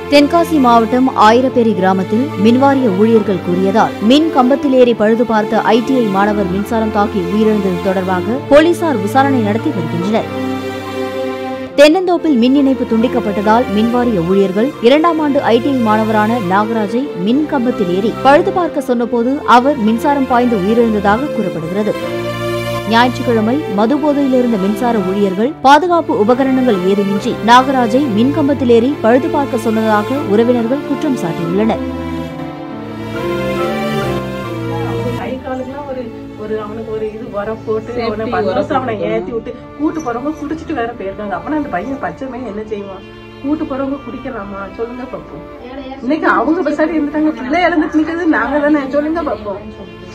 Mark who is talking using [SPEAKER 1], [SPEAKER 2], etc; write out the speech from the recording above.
[SPEAKER 1] தென்காசி மாவட்டம் ஆயிரப்பேரி கிராமத்தில் மின்வாரிய ஊழியர்கள் கூறியதால் மின் கம்பத்தில் ஏறி பழுது பார்த்த ஐடிஐ மாணவர் மின்சாரம் தாக்கி உயிரிழந்தது தொடர்பாக போலீசார் விசாரணை நடத்தி வருகின்றனர் தென்னந்தோப்பில் மின் இணைப்பு துண்டிக்கப்பட்டதால் மின்வாரிய ஊழியர்கள் இரண்டாம் ஆண்டு ஐடிஐ மாணவரான நாகராஜை மின் கம்பத்தில் ஏறி பழுது பார்க்க சொன்னபோது அவர் மின்சாரம் பாய்ந்து உயிரிழந்ததாக கூறப்படுகிறது ஞாயிற்றுக்கிழமை மதுபோதையில் இருந்த மின்சார ஊழியர்கள் பாதுகாப்பு உபகரணங்கள் ஏதுமின்றி நாகராஜை மின்கம்பத்தில் ஏறி பழுது பார்க்க சொன்னதாக உறவினர்கள் குற்றம் சாட்டியுள்ளனர்
[SPEAKER 2] அவன் கை காலுக்குலாம் ஒரு ஒரு அவனுக்கு ஒரு இது உரம் போட்டு அவனை பந்தோசம் அவனை ஏத்தி விட்டு கூட்டு போறவங்க குடிச்சிட்டு வேற போயிருக்காங்க அப்பனா அந்த பையன் பச்சைமே என்ன செய்வான் கூட்டு போறவங்க குடிக்கலாமா சொல்லுங்க பாப்போம் இன்னைக்கு அவங்க பசாடி இருந்துட்டாங்க பிள்ளை இழந்துட்டு நிக்கிறது நாங்க தானே சொல்லுங்க பாப்போம்